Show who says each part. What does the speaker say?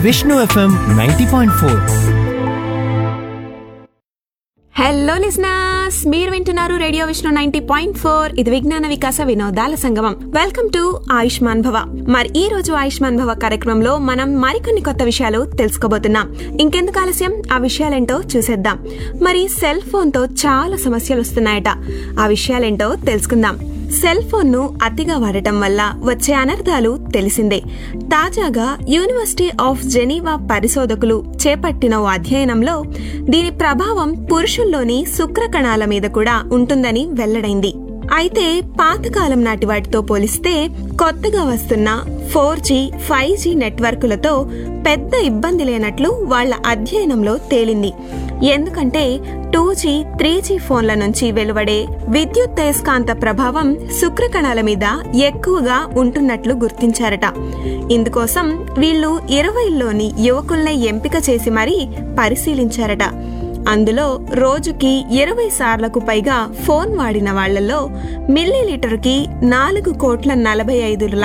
Speaker 1: Vishnu FM ninety point four
Speaker 2: hello listeners మీరు వింటున్నారు radio Vishnu ninety point four ఇది విజ్ఞాన వికాస వినోదాల సంగమం వెల్కమ్ టు ఆయుష్మాన్ భవ మరి ఈ రోజు ఆయుష్మాన్ భవ కార్యక్రమంలో మనం మరికొన్ని కొత్త విషయాలు తెలుసుకోబోతున్నాం ఇంకెందుకు ఆలస్యం ఆ విషయాలేంటో చూసేద్దాం మరి సెల్ ఫోన్ తో చాలా సమస్యలు వస్తున్నాయట ఆ విషయాలేంటో తెలుసుకుందాం సెల్ ఫోన్ ను అతిగా వాడటం వల్ల వచ్చే అనర్థాలు తెలిసిందే తాజాగా యూనివర్సిటీ ఆఫ్ జెనీవా పరిశోధకులు చేపట్టిన ఓ అధ్యయనంలో దీని ప్రభావం పురుషుల్లోని శుక్ర కణాల మీద కూడా ఉంటుందని వెల్లడైంది అయితే పాతకాలం నాటి వాటితో పోలిస్తే కొత్తగా వస్తున్న ఫోర్ జీ ఫైవ్ జీ నెట్వర్కులతో పెద్ద ఇబ్బంది లేనట్లు వాళ్ల అధ్యయనంలో తేలింది ఎందుకంటే టూ జీ త్రీ జీ ఫోన్ల నుంచి వెలువడే విద్యుత్ అయస్కాంత ప్రభావం శుక్రకణాల మీద ఎక్కువగా ఉంటున్నట్లు గుర్తించారట ఇందుకోసం వీళ్ళు ఇరవైలోని యువకుల్నే ఎంపిక చేసి మరీ పరిశీలించారట అందులో రోజుకి ఇరవై సార్లకు పైగా ఫోన్ వాడిన వాళ్లలో మిల్లీ లీటర్కి నాలుగు కోట్ల నలభై ఐదు